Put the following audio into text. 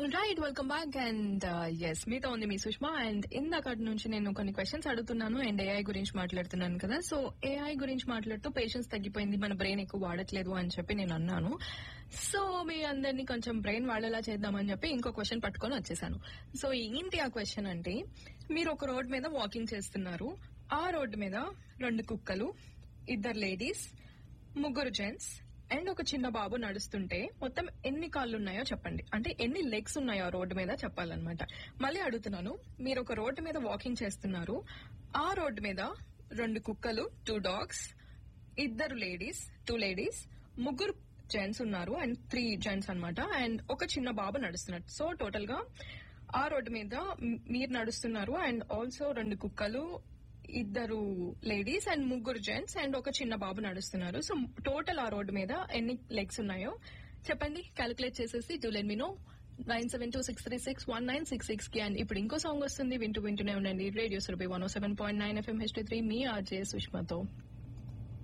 right welcome back and S మీతో ఉంది మీ Sushma and ఇందాక నుంచి నేను కొన్ని క్వశ్చన్స్ అడుగుతున్నాను అండ్ ఏఐ గురించి మాట్లాడుతున్నాను కదా సో ఏఐ గురించి మాట్లాడుతూ పేషెన్స్ తగ్గిపోయింది మన బ్రెయిన్ ఎక్కువ వాడట్లేదు అని చెప్పి నేను అన్నాను సో మీ అందరినీ కొంచెం బ్రెయిన్ వాడేలా చేద్దామని చెప్పి ఇంకో క్వశ్చన్ పట్టుకొని వచ్చేసాను సో ఏంటి ఆ క్వశ్చన్ అంటే మీరు ఒక రోడ్ మీద వాకింగ్ చేస్తున్నారు ఆ రోడ్డు మీద రెండు కుక్కలు ఇద్దరు లేడీస్ ముగ్గురు జెంట్స్ అండ్ ఒక చిన్న బాబు నడుస్తుంటే మొత్తం ఎన్ని కాళ్ళు ఉన్నాయో చెప్పండి అంటే ఎన్ని లెగ్స్ ఉన్నాయో ఆ రోడ్డు మీద చెప్పాలన్నమాట మళ్ళీ అడుగుతున్నాను మీరు ఒక రోడ్డు మీద వాకింగ్ చేస్తున్నారు ఆ రోడ్డు మీద రెండు కుక్కలు టూ డాగ్స్ ఇద్దరు లేడీస్ టూ లేడీస్ ముగ్గురు జెంట్స్ ఉన్నారు అండ్ త్రీ జెంట్స్ అన్నమాట అండ్ ఒక చిన్న బాబు నడుస్తున్నారు సో టోటల్ గా ఆ రోడ్డు మీద మ్- మీరు నడుస్తున్నారు అండ్ ఆల్సో రెండు కుక్కలు ఇద్దరు లేడీస్ అండ్ ముగ్గురు జెంట్స్ అండ్ ఒక చిన్న బాబు నడుస్తున్నారు సో టోటల్ ఆ రోడ్డు మీద ఎన్ని లెగ్స్ ఉన్నాయో చెప్పండి క్యాలిక్యులేట్ చేసేసి do let me know nine seven two six three six one nine six six కి అండ్ ఇప్పుడు ఇంకో సాంగ్ వస్తుంది వింటూ వింటూనే ఉండండి radio Surabhi one seven point nine FM H three మీ ఆర్జే సుష్మతో